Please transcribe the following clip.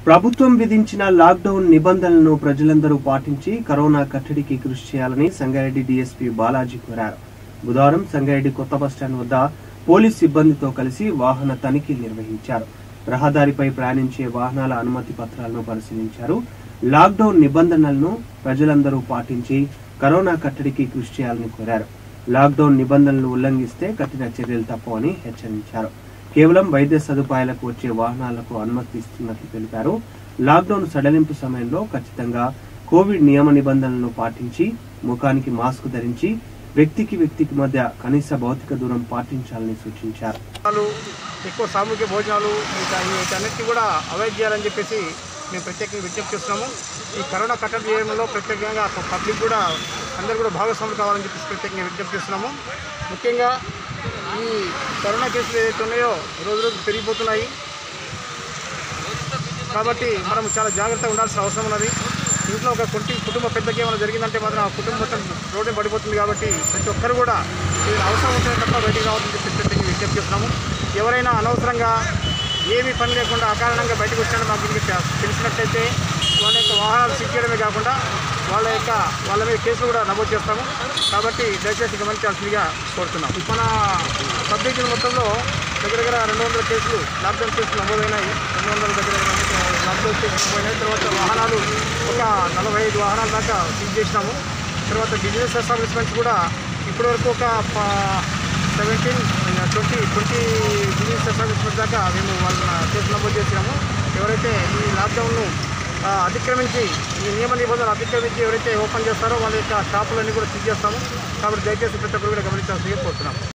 ప్రభుత్వం విధించిన లాక్డౌన్ నిబంధనలను ప్రజలందరూ పాటించి కరోనా కట్టడికి కృషి చేయాలని సంగారెడ్డి డీఎస్పీ బాలాజీ కోరారు బుధవారం సంగారెడ్డి కొత్త బస్టాండ్ వద్ద పోలీస్ సిబ్బందితో కలిసి వాహన తనిఖీలు నిర్వహించారు రహదారిపై ప్రయాణించే వాహనాల అనుమతి పత్రాలను పరిశీలించారు లాక్డౌన్ నిబంధనలను ప్రజలందరూ పాటించి కరోనా కట్టడికి కృషి చేయాలని కోరారు లాక్డౌన్ నిబంధనలు ఉల్లంఘిస్తే కఠిన చర్యలు తప్పవని హెచ్చరించారు కేవలం వైద్య సదుపాయాలకు వచ్చే వాహనాలకు అనుమతి ఇస్తున్నట్లు తెలిపారు లాక్డౌన్ సడలింపు సమయంలో ఖచ్చితంగా కోవిడ్ నియమ నిబంధనలను పాటించి ముఖానికి మాస్క్ ధరించి వ్యక్తికి వ్యక్తికి మధ్య కనీస భౌతిక దూరం పాటించాలని సూచించారు భోజనాలు ఎక్కువ సామూహిక భోజనాలు ఇంకా వీటన్నిటిని కూడా అవాయిడ్ చేయాలని చెప్పేసి మేము ప్రత్యేకంగా విజ్ఞప్తి చేస్తున్నాము ఈ కరోనా కట్టడి చేయడంలో ప్రత్యేకంగా పబ్లిక్ కూడా అందరూ కూడా భాగస్వాములు కావాలని చెప్పేసి ప్రత్యేకంగా విజ్ఞప్తి చేస్తున్నాము ముఖ్యంగా ఈ కరోనా కేసులు ఏదైతే ఉన్నాయో రోజు రోజు పెరిగిపోతున్నాయి కాబట్టి మనం చాలా జాగ్రత్తగా ఉండాల్సిన అవసరం ఉన్నది ఇంట్లో ఒక కుంటి కుటుంబ పెద్దకి ఏమైనా జరిగిందంటే మాత్రం ఆ కుటుంబం మొత్తం రోడ్డు పడిపోతుంది కాబట్టి ప్రతి ఒక్కరు కూడా ఇది అవసరం ఉంటే తప్ప బయటికి రావాలని చెప్పి ప్రత్యేకంగా విజ్ఞప్తి చేస్తున్నాము ఎవరైనా అనవసరంగా ఏమీ పని లేకుండా అకారణంగా బయటకు వచ్చాడో మాకు ఇంక తెలిసినట్లయితే వాళ్ళ యొక్క వాహనాలు సీజ్ చేయడమే కాకుండా వాళ్ళ యొక్క వాళ్ళ మీద కేసులు కూడా నమోదు చేస్తాము కాబట్టి దయచేసి గమనించాల్సిందిగా కోరుతున్నాం మన సబ్ డివిజన్ మొత్తంలో దగ్గర దగ్గర రెండు వందల కేసులు లాక్డౌన్ కేసులు నమోదైనాయి రెండు వందల దగ్గర లాక్డౌన్ కేసులు నమోదైనాయి తర్వాత వాహనాలు ఒక నలభై ఐదు వాహనాల దాకా సీజ్ చేసినాము తర్వాత బిజినెస్ ఎస్టాబ్లిష్మెంట్స్ కూడా ఇప్పటివరకు ఒక seventeen twenty twenty business establishment దాకా మేము వాళ్ళ కేసు నమోదు చేసినాము ఎవరైతే ఈ లాక్డౌన్ను ఆ, అతిక్రమించి ఈ నియమ నిబంధనలు అతిక్రమించి ఎవరైతే ఓపెన్ చేస్తారో వాళ్ళ యొక్క షాపులన్నీ కూడా సీజ్ చేస్తాము కాబట్టి దయచేసి ప్రతి ఒక్కరు కూడా గమనించాల్సిందిగా కోరుతున్నాము